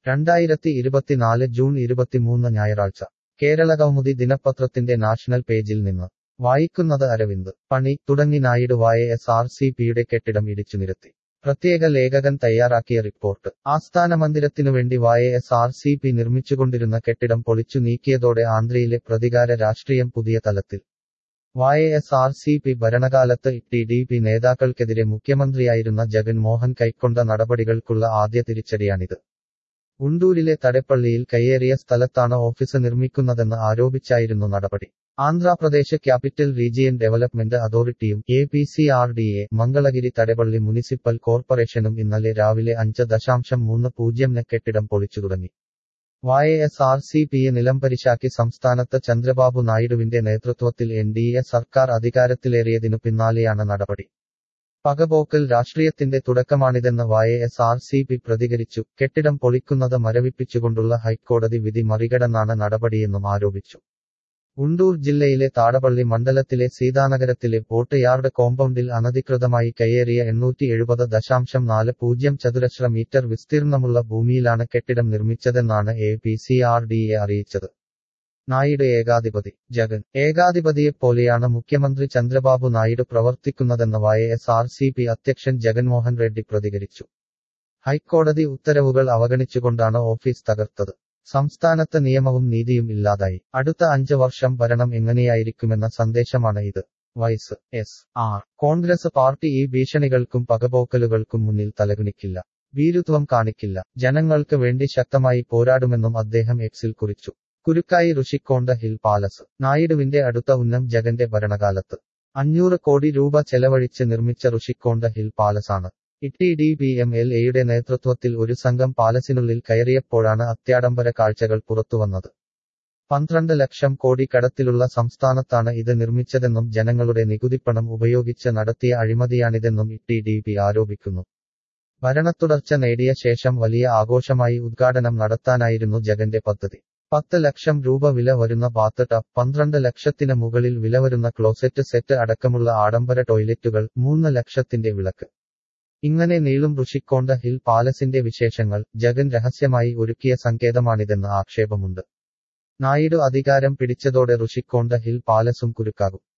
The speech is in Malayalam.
രണ്ടായിരത്തി ഇരുപത്തിനാല് ജൂൺ ഇരുപത്തിമൂന്ന് ഞായറാഴ്ച കേരള കൗമുദി ദിനപത്രത്തിന്റെ നാഷണൽ പേജിൽ നിന്ന് വായിക്കുന്നത് അരവിന്ദ് പണി തുടങ്ങി നായിഡുവായ എസ് ആർ സി പിയുടെ കെട്ടിടം ഇടിച്ചു നിരത്തി പ്രത്യേക ലേഖകൻ തയ്യാറാക്കിയ റിപ്പോർട്ട് ആസ്ഥാന മന്ദിരത്തിനുവേണ്ടി Y S R C P നിർമ്മിച്ചുകൊണ്ടിരുന്ന കെട്ടിടം പൊളിച്ചു നീക്കിയതോടെ ആന്ധ്രയിലെ പ്രതികാര രാഷ്ട്രീയം പുതിയ തലത്തിൽ Y S R C P ഭരണകാലത്ത് ടി ഡി പി നേതാക്കൾക്കെതിരെ മുഖ്യമന്ത്രിയായിരുന്ന ജഗൻ മോഹൻ കൈക്കൊണ്ട നടപടികൾക്കുള്ള ആദ്യ തിരിച്ചടിയാണിത് ഗുണ്ടൂരിലെ തടെപ്പള്ളിയിൽ കയ്യേറിയ സ്ഥലത്താണ് ഓഫീസ് നിർമ്മിക്കുന്നതെന്ന് ആരോപിച്ചായിരുന്നു നടപടി ആന്ധ്രാപ്രദേശ് ക്യാപിറ്റൽ റീജിയൻ ഡെവലപ്മെന്റ് അതോറിറ്റിയും A P C R D A Mangalagiri തടെപ്പള്ളി municipal കോർപ്പറേഷനും ഇന്നലെ രാവിലെ അഞ്ച് ദശാംശം മൂന്ന് പൂജ്യംന് കെട്ടിടം പൊളിച്ചു തുടങ്ങി വായ എസ് ആർ സി പിയെ നിലംപരിശാക്കി സംസ്ഥാനത്ത് ചന്ദ്രബാബു നായിഡുവിന്റെ നേതൃത്വത്തിൽ എൻ ഡി എ സർക്കാർ അധികാരത്തിലേറിയതിനു പിന്നാലെയാണ് നടപടി പകപോക്കൽ രാഷ്ട്രീയത്തിന്റെ തുടക്കമാണിതെന്ന് വായ എസ് ആർ സി പി പ്രതികരിച്ചു കെട്ടിടം പൊളിക്കുന്നത് മരവിപ്പിച്ചുകൊണ്ടുള്ള ഹൈക്കോടതി വിധി മറികടന്നാണ് നടപടിയെന്നും ആരോപിച്ചു ഗുണ്ടൂർ ജില്ലയിലെ താടപള്ളി മണ്ഡലത്തിലെ സീതാനഗരത്തിലെ പോട്ട് യാർഡ് കോമ്പൗണ്ടിൽ അനധികൃതമായി കയ്യേറിയ എണ്ണൂറ്റി എഴുപത് ദശാംശം നാല് പൂജ്യം ചതുരശ്ര മീറ്റർ വിസ്തീർണമുള്ള ഭൂമിയിലാണ് കെട്ടിടം നിർമ്മിച്ചതെന്നാണ് A P C R D A അറിയിച്ചത് നായിഡു ഏകാധിപതി ജഗൻ ഏകാധിപതിയെപ്പോലെയാണ് മുഖ്യമന്ത്രി ചന്ദ്രബാബു നായിഡു പ്രവർത്തിക്കുന്നതെന്ന് വായ എസ് ആർ സി പി അധ്യക്ഷൻ ജഗൻമോഹൻ റെഡ്ഡി പ്രതികരിച്ചു ഹൈക്കോടതി ഉത്തരവുകൾ അവഗണിച്ചുകൊണ്ടാണ് ഓഫീസ് തകർത്തത് സംസ്ഥാനത്ത് നിയമവും നീതിയും ഇല്ലാതായി അടുത്ത അഞ്ച് വർഷം ഭരണം എങ്ങനെയായിരിക്കുമെന്ന സന്ദേശമാണ് ഇത് Y S R Congress party ഈ ഭീഷണികൾക്കും പകപോക്കലുകൾക്കും മുന്നിൽ തലകുനിക്കില്ല ഭീരുത്വം കാണിക്കില്ല ജനങ്ങൾക്ക് വേണ്ടി ശക്തമായി പോരാടുമെന്നും അദ്ദേഹം എക്സിൽ കുറിച്ചു കുരുക്കായി ഋഷിക്കോണ്ട ഹിൽ പാലസ് നായിഡുവിന്റെ അടുത്ത ഉന്നം ജഗന്റെ ഭരണകാലത്ത് അഞ്ഞൂറ് കോടി രൂപ ചെലവഴിച്ച് നിർമ്മിച്ച ഋഷിക്കോണ്ട ഹിൽ പാലസാണ് ഇട്ടി ഡി ബി എം എൽ എയുടെ നേതൃത്വത്തിൽ ഒരു സംഘം പാലസിനുള്ളിൽ കയറിയപ്പോഴാണ് അത്യാഡംബര കാഴ്ചകൾ പുറത്തുവന്നത് പന്ത്രണ്ട് ലക്ഷം കോടി കടത്തിലുള്ള സംസ്ഥാനത്താണ് ഇത് നിർമ്മിച്ചതെന്നും ജനങ്ങളുടെ നികുതിപ്പണം ഉപയോഗിച്ച് നടത്തിയ അഴിമതിയാണിതെന്നും ഇട്ടി ഡി ബി ആരോപിക്കുന്നു ഭരണത്തുടർച്ച നേടിയ ശേഷം വലിയ ആഘോഷമായി ഉദ്ഘാടനം നടത്താനായിരുന്നു ജഗന്റെ പദ്ധതി പത്ത് ലക്ഷം രൂപ വില വരുന്ന ബാത്ത് ടബ് പന്ത്രണ്ട് ലക്ഷത്തിന് മുകളിൽ വില വരുന്ന ക്ലോസറ്റ് സെറ്റ് അടക്കമുള്ള ആഡംബര ടോയ്ലറ്റുകൾ മൂന്ന് ലക്ഷത്തിന്റെ വിളക്ക് ഇങ്ങനെ നീളും ഋഷിക്കോണ്ട ഹിൽ പാലസിന്റെ വിശേഷങ്ങൾ ജഗൻ രഹസ്യമായി ഒരുക്കിയ സങ്കേതമാണിതെന്ന് ആക്ഷേപമുണ്ട് നായിഡു അധികാരം പിടിച്ചതോടെ ഋഷിക്കോണ്ട ഹിൽ പാലസും കുരുക്കാകും